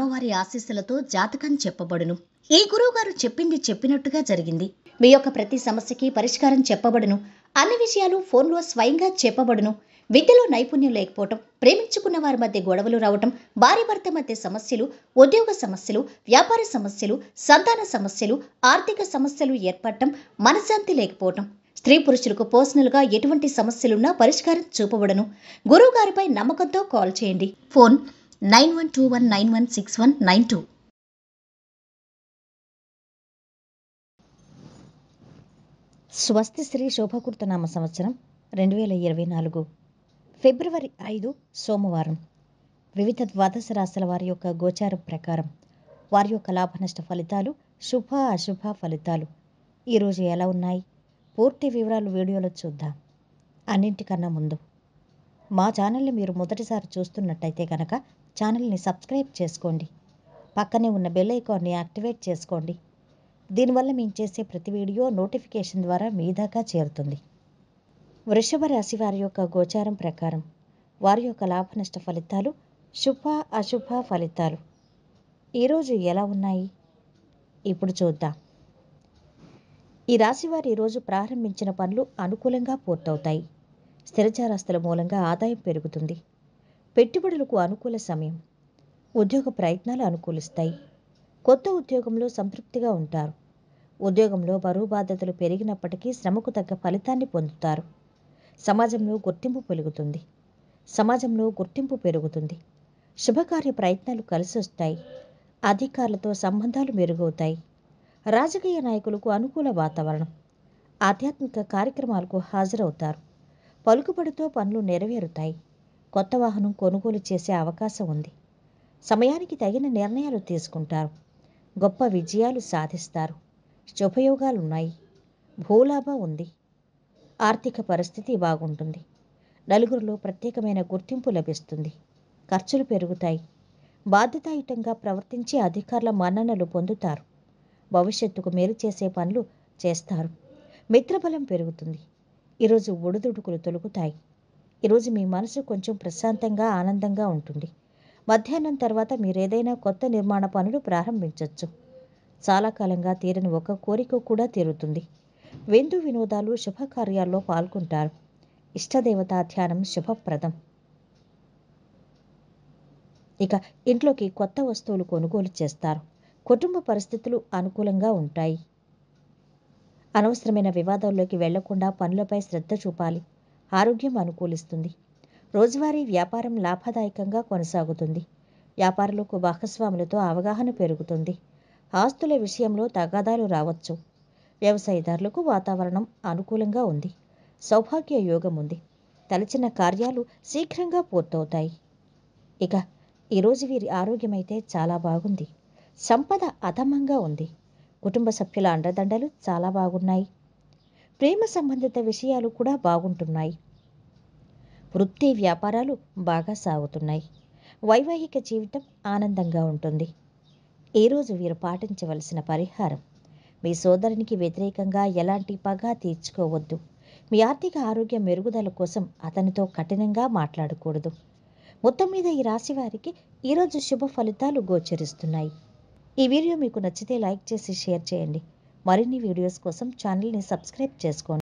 వారి ఆశీస్సులతో జాతకం చెప్పబడును ఈ గురువుగారు చెప్పింది చెప్పినట్టుగా జరిగింది మీ యొక్క ప్రతి సమస్యకి పరిష్కారం చెప్పబడును అన్ని విషయాలు ఫోన్లో స్వయంగా చెప్పబడును విద్యలో నైపుణ్యం లేకపోవటం ప్రేమించుకున్న వారి మధ్య గొడవలు రావటం భార్య భర్త మధ్య సమస్యలు ఉద్యోగ సమస్యలు వ్యాపార సమస్యలు సంతాన సమస్యలు ఆర్థిక సమస్యలు ఏర్పడటం మనశ్శాంతి లేకపోవటం స్త్రీ పురుషులకు పర్సనల్గా ఎటువంటి సమస్యలున్నా పరిష్కారం చూపబడను గురువు గారిపై నమ్మకంతో కాల్ చేయండి phone nine one two one nine one six one nine two స్వస్తి శ్రీ శోభకృతనామ సంవత్సరం రెండు వేల ఇరవై నాలుగు ఫిబ్రవరి ఐదు సోమవారం వివిధ ద్వాదశ రాశుల వారి యొక్క గోచారం ప్రకారం వారి యొక్క లాభనష్ట ఫలితాలు శుభ అశుభ ఫలితాలు ఈరోజు ఎలా ఉన్నాయి పూర్తి వివరాలు వీడియోలో చూద్దాం అన్నింటికన్నా ముందు మా ఛానల్ని మీరు మొదటిసారి చూస్తున్నట్టయితే కనుక ఛానల్ని సబ్స్క్రైబ్ చేసుకోండి పక్కనే ఉన్న బెల్ ఐకాన్ని యాక్టివేట్ చేసుకోండి దీనివల్ల మేము చేసే ప్రతి వీడియో నోటిఫికేషన్ ద్వారా మీ దాకా చేరుతుంది వృషభ రాశి వారి యొక్క గోచారం ప్రకారం వారి యొక్క లాభనష్ట ఫలితాలు శుభ అశుభ ఫలితాలు ఈరోజు ఎలా ఉన్నాయి ఇప్పుడు చూద్దాం ఈ రాశి వారు ఈరోజు ప్రారంభించిన పనులు అనుకూలంగా పూర్తవుతాయి స్థిరచారాస్తుల మూలంగా ఆదాయం పెరుగుతుంది పెట్టుబడులకు అనుకూల సమయం ఉద్యోగ ప్రయత్నాలు అనుకూలిస్తాయి కొత్త ఉద్యోగంలో సంతృప్తిగా ఉంటారు ఉద్యోగంలో బరువు బాధ్యతలు పెరిగినప్పటికీ శ్రమకు తగ్గ ఫలితాన్ని పొందుతారు సమాజంలో గుర్తింపు పెరుగుతుంది సమాజంలో గుర్తింపు పెరుగుతుంది శుభకార్య ప్రయత్నాలు కలిసి వస్తాయి అధికారులతో సంబంధాలు మెరుగవుతాయి రాజకీయ నాయకులకు అనుకూల వాతావరణం ఆధ్యాత్మిక కార్యక్రమాలకు హాజరవుతారు పలుకుబడితో పనులు నెరవేరుతాయి కొత్త వాహనం కొనుగోలు చేసే అవకాశం ఉంది సమయానికి తగిన నిర్ణయాలు తీసుకుంటారు గొప్ప విజయాలు సాధిస్తారు శుభయోగాలున్నాయి భూలాభం ఉంది ఆర్థిక పరిస్థితి బాగుంటుంది నలుగురిలో ప్రత్యేకమైన గుర్తింపు లభిస్తుంది ఖర్చులు పెరుగుతాయి బాధ్యతాయుతంగా ప్రవర్తించి అధికారుల మన్ననలు పొందుతారు భవిష్యత్తుకు మేలు చేసే పనులు చేస్తారు మిత్రబలం పెరుగుతుంది ఈరోజు ఒడిదుడుకులు తొలుగుతాయి ఈరోజు మీ మనసు కొంచెం ప్రశాంతంగా ఆనందంగా ఉంటుంది మధ్యాహ్నం తర్వాత మీరేదైనా కొత్త నిర్మాణ పనులు ప్రారంభించవచ్చు చాలా కాలంగా తీరని ఒక కోరిక కూడా తీరుతుంది విందు వినోదాలు శుభకార్యాల్లో పాల్గొంటారు ఇష్టదేవతా ధ్యానం శుభప్రదం ఇక ఇంట్లోకి కొత్త వస్తువులు కొనుగోలు చేస్తారు కుటుంబ పరిస్థితులు అనుకూలంగా ఉంటాయి అనవసరమైన వివాదాల్లోకి వెళ్లకుండా పనులపై శ్రద్ధ చూపాలి ఆరోగ్యం అనుకూలిస్తుంది రోజువారీ వ్యాపారం లాభదాయకంగా కొనసాగుతుంది వ్యాపారులకు భాగస్వాములతో అవగాహన పెరుగుతుంది ఆస్తుల విషయంలో తగాదాలు రావచ్చు వ్యవసాయదారులకు వాతావరణం అనుకూలంగా ఉంది సౌభాగ్య యోగం ఉంది తలచిన కార్యాలు శీఘ్రంగా పూర్తవుతాయి ఇక ఈరోజు వీరి ఆరోగ్యం అయితే చాలా బాగుంది సంపద అధమంగా ఉంది కుటుంబ సభ్యుల అండదండలు చాలా బాగున్నాయి ప్రేమ సంబంధిత విషయాలు కూడా బాగుంటున్నాయి వృత్తి వ్యాపారాలు బాగా సాగుతున్నాయి వైవాహిక జీవితం ఆనందంగా ఉంటుంది ఈరోజు వీరు పాటించవలసిన పరిహారం మీ సోదరునికి వ్యతిరేకంగా ఎలాంటి పగ తీర్చుకోవద్దు మీ ఆర్థిక ఆరోగ్య మెరుగుదల కోసం అతనితో కఠినంగా మాట్లాడకూడదు మొత్తం మీద ఈ రాశి వారికి ఈరోజు శుభ ఫలితాలు గోచరిస్తున్నాయి ఈ వీడియో మీకు నచ్చితే లైక్ చేసి షేర్ చేయండి మరిన్ని వీడియోస్ కోసం ఛానల్ని సబ్స్క్రైబ్ చేసుకోండి